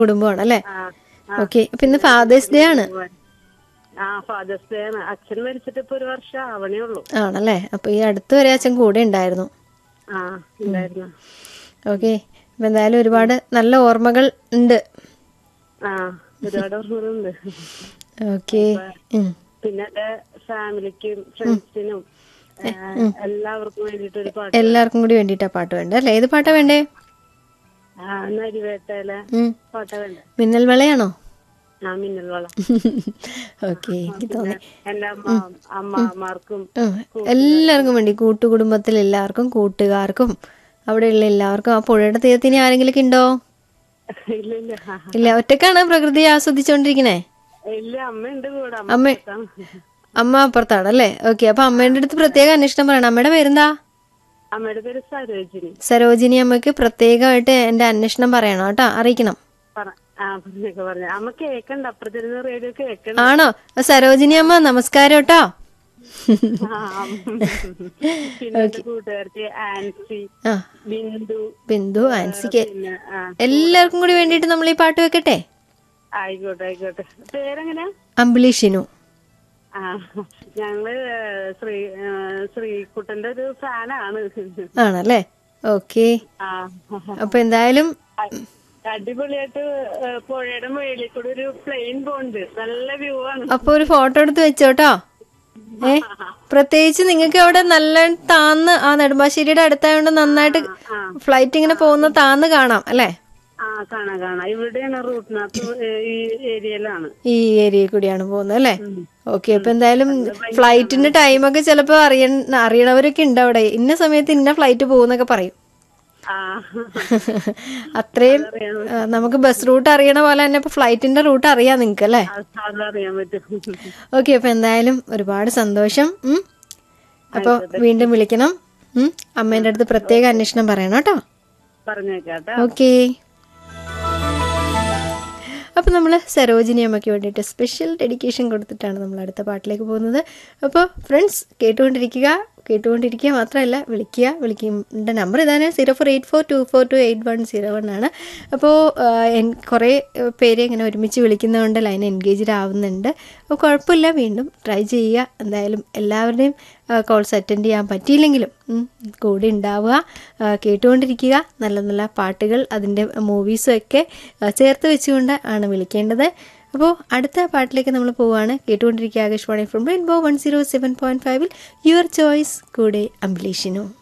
കുടുംബമാണ് അല്ലേ ആ ഓക്കെ അപ്പൊ ഇന്ന് ഫാദേഴ്സ് ഡേ ആണ് ആ ഫാദേഴ്സ് ഡേ ആണ് അച്ഛൻ മരിച്ചിട്ട് ഇപ്പൊ ഒരു വർഷം ആവണേ ഉള്ളൂ ആണല്ലേ അപ്പൊ ഈ അടുത്ത് വരെ അച്ഛൻ കൂടെ ഉണ്ടായിരുന്നു ആ ഉണ്ടായിരുന്നു ഓക്കെ അപ്പൊ എന്തായാലും ഒരുപാട് നല്ല ഓർമ്മകൾ ഉണ്ട് ആ ഒരുപാട് ഓർമ്മകളുണ്ട് ഓക്കെ പിന്നെ എന്റെ ഫാമിലിക്കും ഫ്രണ്ട്സിനും എല്ലാവർക്കും വേണ്ടിട്ട് ഒരു പാട്ട് എല്ലാവർക്കും കൂടി വേണ്ടിയിട്ടാ പാട്ട് വേണ്ടേ അല്ലേ ഏത് പാട്ടാ വേണ്ടേ ആ നരിവേട്ടയിലെ ഉം. പാട്ട വേണ്ട മിന്നൽ വളയാണോ ആ മിന്നൽ വള ഓക്കെ എനിക്ക് തോന്നി എന്റെ അമ്മ അമ്മമാർക്കും ഉം. എല്ലാവർക്കും വേണ്ടി കൂട്ടുകുടുംബത്തിൽ എല്ലാവർക്കും കൂട്ടുകാർക്കും അവിടെയുള്ള എല്ലാവർക്കും ആ പുഴയുടെ തീരത്തിന് ആരെങ്കിലും ഉണ്ടോ ഇല്ല ഇല്ല ആ, ഇല്ല ഒറ്റക്കാണ് പ്രകൃതി ആസ്വദിച്ചോണ്ടിരിക്കണേ ഇല്ല അമ്മ ഉണ്ട് കൂടെ അമ്മ അമ്മ പുറത്താണ്. അമ്മ അപ്പുറത്താണ് അല്ലേ ഓക്കെ അപ്പൊ അമ്മേന്റെ അടുത്ത് പ്രത്യേക അന്വേഷണം പറയണം അമ്മയുടെ പേരെന്താ അമ്മയുടെ പേര് സരോജിനി സരോജിനി അമ്മയ്ക്ക് പ്രത്യേകമായിട്ട് എന്റെ അന്വേഷണം പറയണം കേട്ടോ അറിയിക്കണം പറ ആ പറഞ്ഞൊക്കെ പറഞ്ഞു അമ്മ കേക്കണ്ട അപ്പുറത്തിരുന്ന് റേഡിയോ കേക്കണ്ട ആണോ ആ, സരോജിനി അമ്മ നമസ്കാരം കേട്ടോ ആ, പിന്നെ എന്റെ കൂട്ടുകാരത്തി ആൻസി ആ ബിന്ദു ബിന്ദു ആൻസിക്ക് പിന്നെ ആ എല്ലാവർക്കും കൂടി വേണ്ടിയിട്ട് നമ്മൾ ഈ പാട്ട് വെക്കട്ടെ ആയിക്കോട്ടെ ആയിക്കോട്ടെ പേരെങ്ങനെയാ അമ്പിളി ഷിനു ആ ഞങ്ങള് ശ്രീ ആ, ശ്രീകുട്ടന്റെ ഒരു ഫാനാണ് ആണല്ലേ ഓക്കെ ആ അപ്പൊ എന്തായാലും അടിപൊളിയായിട്ട് ആ, പുഴയുടെ മുകളിൽ കൂടെ ഒരു പ്ലെയിൻ പോണ്ട് നല്ല വ്യൂ ആണ് അപ്പൊ ഒരു ഫോട്ടോ എടുത്ത് വെച്ചോട്ടോ ഏ പ്രത്യേകിച്ച് നിങ്ങൾക്ക് അവിടെ നല്ല താന്ന് ആ നെടുമ്പാശ്ശേരിയുടെ അടുത്തായോണ്ട് നന്നായിട്ട് ഫ്ലൈറ്റ് ഇങ്ങനെ പോകുന്ന താന്ന് കാണാം അല്ലേ ആ കാണാം കാണാം ഇവിടെയാണ് റൂട്ടിനകത്ത് ഈ ഏരിയയിലാണ് ഈ ഏരിയയിൽ കൂടിയാണ് പോകുന്നത് അല്ലേ ഓക്കെ അപ്പൊ എന്തായാലും ഫ്ലൈറ്റിന്റെ ടൈമൊക്കെ ചിലപ്പോ അറിയ അറിയണവരൊക്കെ ഉണ്ട് അവിടെ ഇന്ന സമയത്ത് ഇന്ന ഫ്ലൈറ്റ് പോകുന്നൊക്കെ പറയും ആ അത്രയും ആ, നമുക്ക് ബസ് റൂട്ട് അറിയണ പോലെ തന്നെ ഇപ്പൊ ഫ്ലൈറ്റിന്റെ റൂട്ട് അറിയാം നിങ്ങക്ക് അല്ലേ അത് അതറിയാൻ പറ്റും ഓക്കെ അപ്പൊ എന്തായാലും ഒരുപാട് സന്തോഷം ഉം. അപ്പൊ വീണ്ടും വിളിക്കണം ഉം. അമ്മേന്റെ അടുത്ത് പ്രത്യേക അന്വേഷണം പറയണം കേട്ടോ പറഞ്ഞേക്കാട്ടോ ഓക്കെ അപ്പൊ നമ്മൾ സരോജിനി അമ്മയ്ക്ക് വേണ്ടിയിട്ട് സ്പെഷ്യൽ ഡെഡിക്കേഷൻ കൊടുത്തിട്ടാണ് നമ്മൾ അടുത്ത പാട്ടിലേക്ക് പോകുന്നത് അപ്പോൾ ഫ്രണ്ട്സ് കേട്ടുകൊണ്ടിരിക്കുക കേട്ടുകൊണ്ടിരിക്കുക മാത്രമല്ല വിളിക്കുക വിളിക്കേണ്ട നമ്പർ ഇതാണ് zero four eight four two four two eight one zero one ആണ് അപ്പോൾ കുറേ പേര് ഇങ്ങനെ ഒരുമിച്ച് വിളിക്കുന്നതുകൊണ്ട് ലൈൻ എൻഗേജ്ഡ് ആവുന്നുണ്ട് അപ്പോൾ കുഴപ്പമില്ല വീണ്ടും ട്രൈ ചെയ്യുക എന്തായാലും എല്ലാവരുടെയും കോൾസ് അറ്റൻഡ് ചെയ്യാൻ പറ്റിയില്ലെങ്കിലും ഉം, കൂടെ ഉണ്ടാവുക ആ, കേട്ടുകൊണ്ടിരിക്കുക നല്ല നല്ല പാട്ടുകൾ അതിൻ്റെ മൂവീസും ഒക്കെ ആ, ചേർത്ത് വെച്ചുകൊണ്ട് ആണ് വിളിക്കേണ്ടത് അപ്പോൾ അടുത്ത പാട്ടിലേക്ക് നമ്മൾ പോവുകയാണ് കേട്ടുകൊണ്ടിരിക്കുക Akashvani from rainbow one zero seven point ഫൈവിൽ യുവർ ചോയ്സ് കൂടെ അംബിലീഷിനു